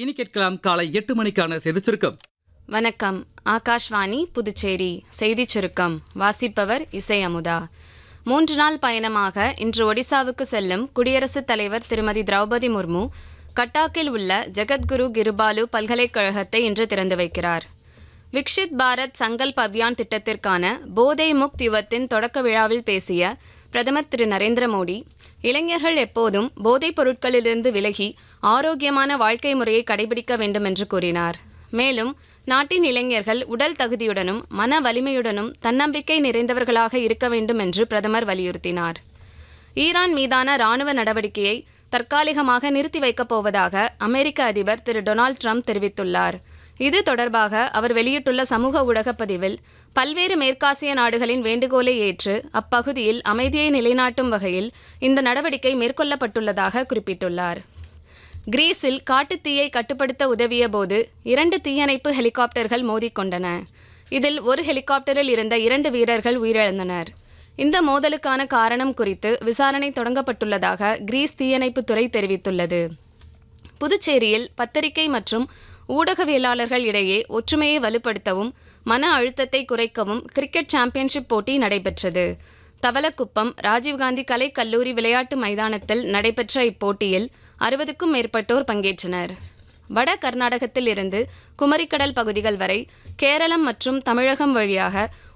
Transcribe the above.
இனி கேட்கலாம் காலை எட்டு மணிக்கான செய்திச் சுருக்கம் வணக்கம் ஆகாஷ்வாணி புதுச்சேரி செய்திச் சுருக்கம் வாசிப்பவர் இசை அமுதா மூன்று நாள் பயணமாக இன்று ஒடிசாவுக்கு செல்லும் குடியரசுத் தலைவர் திருமதி திரௌபதி முர்மு கட்டாக்கில் உள்ள ஜெகத்குரு கிருபாலு பல்கலைக்கழகத்தை இன்று திறந்து வைக்கிறார் விக்ஷித் பாரத் சங்கல்ப் அபியான் திட்டத்திற்கான போதை முக்த் யுவத்தின் தொடக்க விழாவில் பேசிய பிரதமர் திரு நரேந்திர மோடி இளைஞர்கள் எப்போதும் போதைப் பொருட்களிலிருந்து விலகி ஆரோக்கியமான வாழ்க்கை முறையை கடைபிடிக்க வேண்டும் என்று கூறினார் மேலும் நாட்டின் இளைஞர்கள் உடல் தகுதியுடனும் மன வலிமையுடனும் தன்னம்பிக்கை நிறைந்தவர்களாக இருக்க வேண்டும் என்று பிரதமர் வலியுறுத்தினார் ஈரான் மீதான ராணுவ நடவடிக்கையை தற்காலிகமாக நிறுத்தி வைக்கப் போவதாக அமெரிக்க அதிபர் திரு டொனால்ட் ட்ரம்ப் தெரிவித்துள்ளார் இது தொடர்பாக அவர் வெளியிட்டுள்ள சமூக ஊடகப் பதிவில் பல்வேறு மேற்காசிய நாடுகளின் வேண்டுகோளை ஏற்று அப்பகுதியில் அமைதியை நிலைநாட்டும் வகையில் இந்த நடவடிக்கை மேற்கொள்ளப்பட்டுள்ளதாக குறிப்பிட்டுள்ளார் கிரீஸில் காட்டுத்தீயை கட்டுப்படுத்த உதவிய போது இரண்டு தீயணைப்பு ஹெலிகாப்டர்கள் மோதிக்கொண்டன இதில் ஒரு ஹெலிகாப்டரில் இருந்த இரண்டு வீரர்கள் உயிரிழந்தனர் இந்த மோதலுக்கான காரணம் குறித்து விசாரணை தொடங்கப்பட்டுள்ளதாக கிரீஸ் தீயணைப்புத் துறை தெரிவித்துள்ளது புதுச்சேரியில் பத்திரிகை மற்றும் ஊடகவியலாளர்கள் இடையே ஒற்றுமையை வலுப்படுத்தவும் மன அழுத்தத்தை குறைக்கவும் கிரிக்கெட் சாம்பியன்ஷிப் போட்டி நடைபெற்றது தவலக்குப்பம் ராஜீவ்காந்தி கலை கல்லூரி விளையாட்டு மைதானத்தில் நடைபெற்ற இப்போட்டியில் அறுபதுக்கும் மேற்பட்டோர் பங்கேற்றனர் வட கர்நாடகத்தில் இருந்து குமரிக்கடல் பகுதிகள் வரை கேரளம் மற்றும் தமிழகம் வழியாக